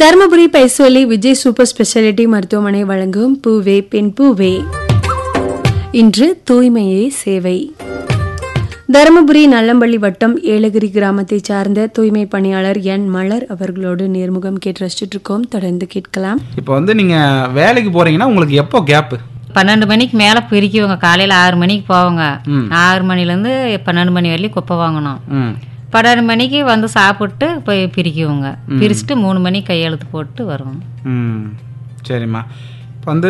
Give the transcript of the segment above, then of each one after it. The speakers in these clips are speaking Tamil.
தருமபுரி பைசோலி விஜய் சூப்பர் ஸ்பெஷாலிட்டி மருத்துவமனை வழங்கும் பூவே பெண் பூவே இன்று தூய்மையே சேவை தருமபுரி நல்லம்பள்ளி வட்டம் ஏலகிரி கிராமத்தை சார்ந்த தூய்மை பணியாளர் என் மலர் அவர்களோடு நேர்முகம் கேட்டு ரசிச்சுட்டு இருக்கோம் தொடர்ந்து கேட்கலாம் இப்போ வந்து நீங்க வேலைக்கு போறீங்கன்னா உங்களுக்கு எப்போ கேப்பு பன்னெண்டு மணிக்கு மேலே பிரிக்குவோங்க காலையில் ஆறு மணிக்கு போவோங்க ஆறு மணிலேருந்து பன்னெண்டு மணி வரையும் குப்பை வாங்கணும் ம் பன்னெண்டு மணிக்கு வந்து சாப்பிட்டு போய் பிரிக்குவோங்க பிரிச்சுட்டு மூணு மணிக்கு கையெழுத்து போட்டு வருவோம் ம் சரிம்மா இப்போ வந்து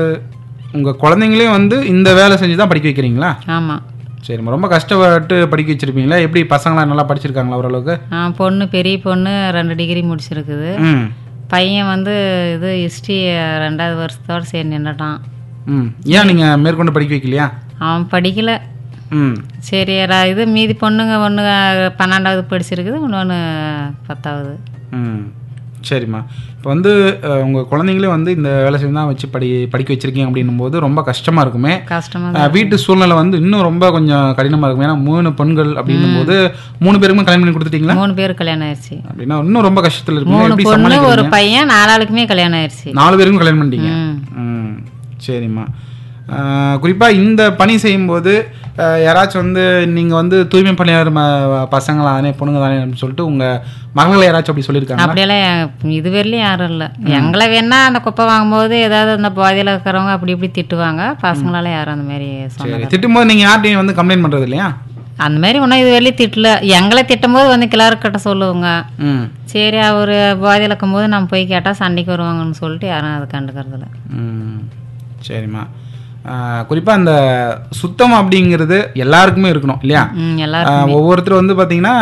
உங்கள் குழந்தைங்களையும் வந்து இந்த வேலை செஞ்சு தான் படிக்க வைக்கிறீங்களா ஆமாம் சரிம்மா ரொம்ப கஷ்டப்பட்டு படிக்க வச்சிருப்பீங்களா எப்படி பசங்களாம் நல்லா படிச்சிருக்காங்களா ஓரளவுக்கு ஆ பொண்ணு பெரிய பொண்ணு ரெண்டு டிகிரி முடிச்சிருக்குது ம் பையன் வந்து இது ஹிஸ்ட்ரி ரெண்டாவது வருஷத்தோடு சரி நின்றுட்டான் ம் ஏன் நீங்கள் மேற்கொண்டு படிக்க வைக்கலையா அவன் படிக்கல ம் சரி ர- இது மீதி பொண்ணுங்க ஒன்று பன்னெண்டாவது படிச்சிருக்குது இன்னொன்று பத்தாவது ம் சரிம்மா இப்போ வந்து உங்கள் குழந்தைங்களே வந்து இந்த வேலை செஞ்சு தான் வச்சு படி படிக்க வச்சிருக்கீங்க அப்படின்னும் போது ரொம்ப கஷ்டமாக இருக்குமே கஷ்டமாக அஹ், வீட்டு சூழ்நிலை வந்து இன்னும் ரொம்ப கொஞ்சம் கடினமாக இருக்கும் ஏன்னா மூணு பெண்கள் அப்படின்னும் போது மூணு பேருக்குமே கல்யாணம் பண்ணி கொடுத்துட்டீங்களா மூணு பேர் கல்யாணம் ஆயிடுச்சு அப்படின்னா இன்னும் ரொம்ப கஷ்டத்தில் இருக்கும் மூணு எப்படி பொண்ணு சமாளிக்கிறீங்க ஒரு பையன் நாலாளுக்குமே கல்யாணம் ஆயிடுச்சு நாலு பேருக்கும் கல்யாணம் பண்ணிட்டீங்க ம். ம் சரிம்மா குறிப்பாக இந்த பணி செய்யும்போது அஹ், யாராச்சும் வந்து நீங்கள் வந்து தூய்மை பணியாளர் ம- பசங்களா தானே பொண்ணுங்க தானே அப்படின்னு சொல்லிட்டு உங்கள் மகளை யாராச்சும் அப்படி சொல்லியிருக்காங்க அப்படியெல்லாம் எ- இது வரையிலும் யாரும் இல்லை எங்களை வேணா அந்த குப்பை வாங்கும்போது ஏதாவது அந்த போதையில் இருக்கிறவங்க அப்படி இப்படி திட்டுவாங்க பசங்களால யாரும் அந்த மாதிரி சொன்னது சரி திட்டும்போது நீங்கள் யார்ட்டையும் வந்து கம்ப்ளைண்ட் பண்ணுறது இல்லையா அந்த மாதிரி ஒன்றும் இது வரையிலும் திட்டல எங்களை திட்டும்போது வந்து கிளார்க் கிட்ட சொல்லுவோங்க ம் சரி அவர் போதையில் இருக்கும்போது நம்ம போய் கேட்டால் சண்டைக்கு வருவாங்கன்னு சொல்லிட்டு யாரும் அதை கண்டுக்கறதில்ல ம் சரிம்மா குறிப்பாக அந்த சுத்தம் அப்படிங்கிறது எல்லாருக்குமே இருக்கணும் இல்லையா ம் எல்லாரும் ஆஹ் ஒவ்வொருத்தர் வந்து பார்த்தீங்கன்னா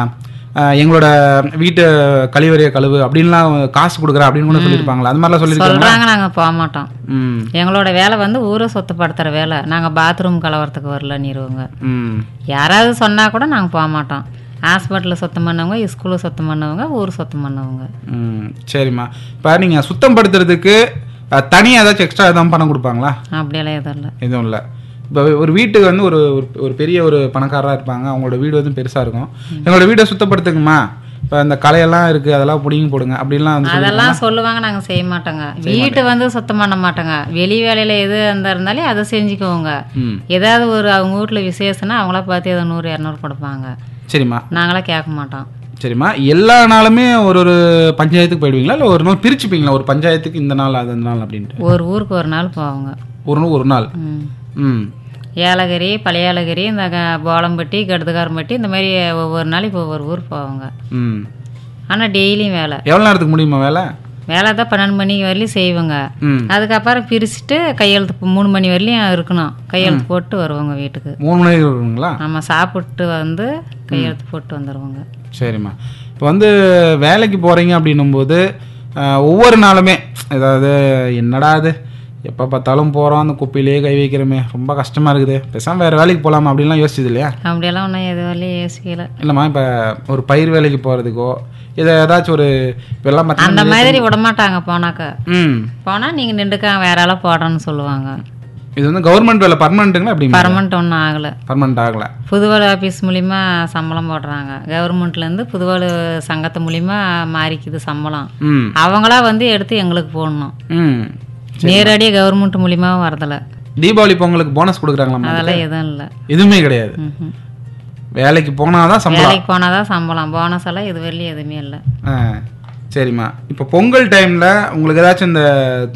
ஆஹ் எங்களோட வீட்டு கழிவறைய கழுவு அப்படின்லாம் காசு கொடுக்குறேன் அப்படின்னு கூட சொல்லியிருப்பாங்களா அது மாதிரிலாம் சொல்லியிருக்காங்க சொல்கிறாங்க நாங்கள் போக மாட்டோம் ம் எங்களோட வேலை வந்து ஊரை சுத்தப்படுத்துகிற வேலை நாங்கள் பாத்ரூம் கலவரத்துக்கு வரல நீருவங்க ம் யாராவது சொன்னால் கூட நாங்கள் போக மாட்டோம் ஹாஸ்பிட்டலில் சுத்தம் பண்ணவங்க ஸ்கூலில் சுத்தம் பண்ணவங்க ஊர் சுத்தம் பண்ணவங்க ம் சரிம்மா இப்போ நீங்கள் சுத்தம் படுத்துறதுக்கு தனியாக ஏதாச்சும் எக்ஸ்ட்ரா எதாவது பணம் கொடுப்பாங்களா அப்படியெல்லாம் எதுவும் இல்லை எதுவும் இல்லை இப்போ ஒரு வீட்டுக்கு வந்து ஒரு ஒரு- ஒரு பெரிய ஒரு பணக்காரராக இருப்பாங்க அவங்களோட வீடு வந்து பெருசாக இருக்கும் எங்களோட வீடை சுத்தப்படுத்துக்குமா இப்போ இந்த களையெல்லாம் இருக்குது அதெல்லாம் பிடிங்கி போடுங்க அப்படின்லாம் வந்து சொல்லி- அதெல்லாம் சொல்லுவாங்க நாங்கள் செய்ய மாட்டோங்க வீட்டு வந்து சுத்தம் பண்ண மாட்டோங்க வெளி வேலையில் எது அந்த இருந்தாலே அதை செஞ்சுக்குவோங்க ம் ஏதாவது ஒரு அவங்க வீட்டில் விசேஷம்னா அவங்கள பார்த்து ஏதோ நூறு இரநூறு கொடுப்பாங்க சரிம்மா நாங்களாம் கேட்க மாட்டோம் சரிம்மா எல்லா நாளுமே ஒரு ஒரு பஞ்சாயத்துக்கு போயிடுவீங்களா இல்லை ஒரு நாள் பிரிச்சுப்பீங்களா ஒரு பஞ்சாயத்துக்கு இந்த நாள் அது அந்த நாள் அப்படின்ட்டு ஒரு ஊருக்கு ஒரு நாள் போவாங்க ஒரு நாள் ஒரு நாள் ம் ம் ஏலகிரி பழைய ஏலகிரி இந்த க- போலம்பட்டி கடுதுகாரம்பட்டி இந்த மாதிரி ஒவ்வொரு நாளைக்கு ஒவ்வொரு ஊர் போவாங்க ம் ஆனால் டெய்லியும் வேலை எவ்வளோ நேரத்துக்கு முடியுமா வேலை வேலை தான் பன்னெண்டு மணி வரலையும் செய்வோங்க ம் அதுக்கப்புறம் பிரிச்சுட்டு கையெழுத்து போ- மூணு மணி வரலையும் இருக்கணும் கையெழுத்து போட்டு வருவாங்க வீட்டுக்கு மூணு மணி நேரம் இருக்குங்களா நம்ம சாப்பிட்டு வந்து கையெழுத்து போட்டு வந்துடுவோங்க சரிம்மா இப்போ வந்து வேலைக்கு போகிறீங்க அப்படின்னும்போது ஆஹ், ஒவ்வொரு நாளுமே அதாவது என்னடா அது எப்போ பார்த்தாலும் போகிறோம் அந்த குப்பையிலேயே கை வைக்கிறோமே ரொம்ப கஷ்டமாக இருக்குது பேசாமல் வேறு வேலைக்கு போகலாமா அப்படின்லாம் யோசிச்சது இல்லையா அப்படியெல்லாம் ஒன்றும் எது வரலையும் யோசிக்கல இல்லைம்மா இப்போ ஒரு பயிர் வேலைக்கு போகிறதுக்கோ இதை ஏதாச்சும் ஒரு இப்போல்லாம் அந்த பார்த்தீங்கன்னா மாதிரி விட மாட்டாங்க போனாக்க ம் போனால் நீங்கள் நின்றுக்க வேற ஆளை போடணும்னு சொல்லுவாங்க இது வந்து கவர்மெண்ட் வேலை பர்மனெண்ட்டுங்களா எப்படி பர்மனெண்ட் ஒன்றும் ஆகலை பர்மனெண்ட் ஆகலை புதுவாள் ஆஃபீஸ் மூலிமா சம்பளம் போடுறாங்க கவர்மெண்ட்லேருந்து புதுவாள் சங்கத்து மூலிமா மாறிக்குது சம்பளம் ம் அவங்களா வந்து எடுத்து எங்களுக்கு போடணும் ம் நேரடியாக கவர்மெண்ட் மூலியமாவும் வரதில்ல தீபாவளி பொங்கலுக்கு போனஸ் கொடுக்குறாங்களா அதெல்லாம் எதுவும் இல்லை எதுவுமே கிடையாது ம்ஹும். வேலைக்கு போனால் தான் சம்பளம் வேலைக்கு போனால் தான் சம்பளம் போனஸ் எல்லாம் இது வரலையும் எதுவுமே இல்லை ஆ சரிம்மா இப்போ பொங்கல் டைமில் உங்களுக்கு ஏதாச்சும் இந்த